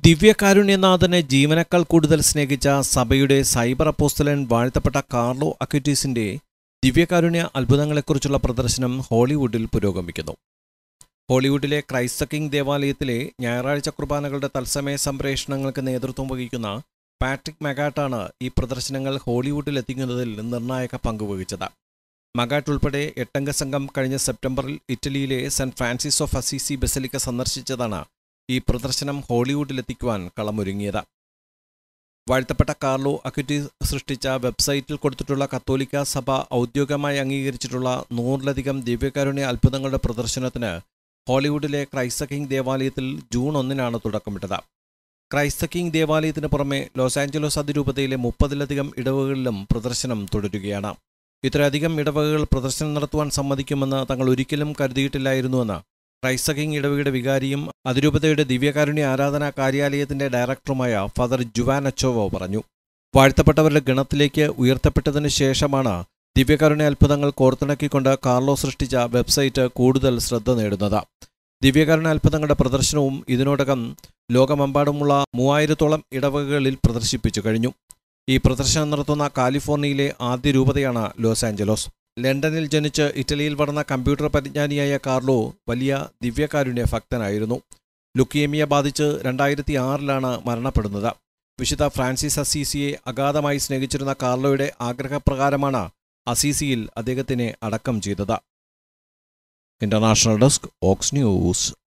ദിവ്യകാരുണ്യനാഥനെ ജീവനേക്കാൾ കൂടുതൽ സ്നേഹിച്ച സഭയുടെ സൈബർ അപ്പോസ്തലൻ വാഴ്ത്തപ്പെട്ട കാർലോ അക്യൂറ്റീസിന്റെ ദിവ്യകാരുണ്യ അത്ഭുതങ്ങളെക്കുറിച്ചുള്ള പ്രദർശനം ഹോളിവുഡിൽ പുരോഗമിക്കുന്നു ഹോളിവുഡിലെ ക്രൈസ്ത കിങ് ദേവാലയത്തിലെ ഞായറാഴ്ച കുർബാനകളുടെ തത്സമയ സംപ്രേഷണങ്ങൾക്ക് നേതൃത്വം വഹിക്കുന്ന പാട്രിക് മെഗാട്ടാണ് ഈ പ്രദർശനങ്ങൾ ഹോളിവുഡിൽ എത്തിക്കുന്നതിൽ നിർണായക പങ്കുവഹിച്ചത് മഗാട്ട് ഉൾപ്പെടെ എട്ടംഗ സംഘം കഴിഞ്ഞ സെപ്റ്റംബറിൽ ഇറ്റലിയിലെ Saint Francis of Assisi basilica സന്ദർശിച്ചതാണ് ഈ പ്രദർശനം ഹോളിവുഡിലെത്തിക്കുവാൻ കളമൊരുങ്ങിയത് വാഴ്ത്തപ്പെട്ട കാർലോ അക്യുറ്റി സൃഷ്ടിച്ച വെബ്സൈറ്റിൽ കൊടുത്തിട്ടുള്ള കത്തോലിക്ക സഭ ഔദ്യോഗികമായി അംഗീകരിച്ചിട്ടുള്ള നൂറിലധികം ദിവ്യകാരുണ്യ അത്ഭുതങ്ങളുടെ പ്രദർശനത്തിന് ഹോളിവുഡിലെ ക്രൈസ്ത കിങ് ദേവാലയത്തിൽ ജൂൺ ഒന്നിനാണ് തുടക്കമിട്ടത് ക്രൈസ്ത കിങ് ദേവാലയത്തിന് പുറമെ ലോസ് ആഞ്ചലസ് അതിരൂപതയിലെ മുപ്പതിലധികം ഇടവകളിലും പ്രദർശനം തുടരുകയാണ് ഇത്രയധികം ഇടവകകൾ പ്രദർശനം നടത്തുവാൻ സമ്മതിക്കുമെന്ന് തങ്ങൾ ഒരിക്കലും കരുതിയിട്ടില്ലായിരുന്നുവെന്ന് ക്രൈസ്ത കിങ് ഇടവകയുടെ വികാരിയും അതിരൂപതയുടെ ദിവ്യകാരുണ്യ ആരാധനാ കാര്യാലയത്തിന്റെ ഡയറക്ടറുമായ ഫാദർ ജുവാൻ അച്ചോവോ പറഞ്ഞു വാഴ്ത്തപ്പെട്ടവരുടെ ഗണത്തിലേക്ക് ഉയർത്തപ്പെട്ടതിനു ശേഷമാണ് ദിവ്യകാരുണ്യ അത്ഭുതങ്ങൾ കോർത്തിണക്കിക്കൊണ്ട് കാർലോ സൃഷ്ടിച്ച വെബ്സൈറ്റ് കൂടുതൽ ശ്രദ്ധ നേടുന്നത് ദിവ്യകാരുണ്യ അത്ഭുതങ്ങളുടെ പ്രദർശനവും ഇതിനോടകം ലോകമെമ്പാടുമുള്ള മൂവായിരത്തോളം ഇടവകകളിൽ പ്രദർശിപ്പിച്ചു കഴിഞ്ഞു ഈ പ്രദർശനം നടത്തുന്ന കാലിഫോർണിയയിലെ ആദ്യ രൂപതയാണ് ലോസ് ആഞ്ചലോസ് ലണ്ടനിൽ ജനിച്ച് ഇറ്റലിയിൽ വളർന്ന കമ്പ്യൂട്ടർ പരിജ്ഞാനിയായ കാർലോ വലിയ ദിവ്യകാരുണ്യ ഭക്തനായിരുന്നു ലുക്കിയേമിയ ബാധിച്ച് രണ്ടായിരത്തി ആറിലാണ് മരണപ്പെടുന്നത് വിശുദ്ധ ഫ്രാൻസിസ് അസീസിയെ അഗാധമായി സ്നേഹിച്ചിരുന്ന കാർലോയുടെ ആഗ്രഹപ്രകാരമാണ് അസീസിയിൽ അദ്ദേഹത്തിനെ അടക്കം ചെയ്തത് ഇന്റർനാഷണൽ ഡെസ്ക് ഓക്സ് ന്യൂസ്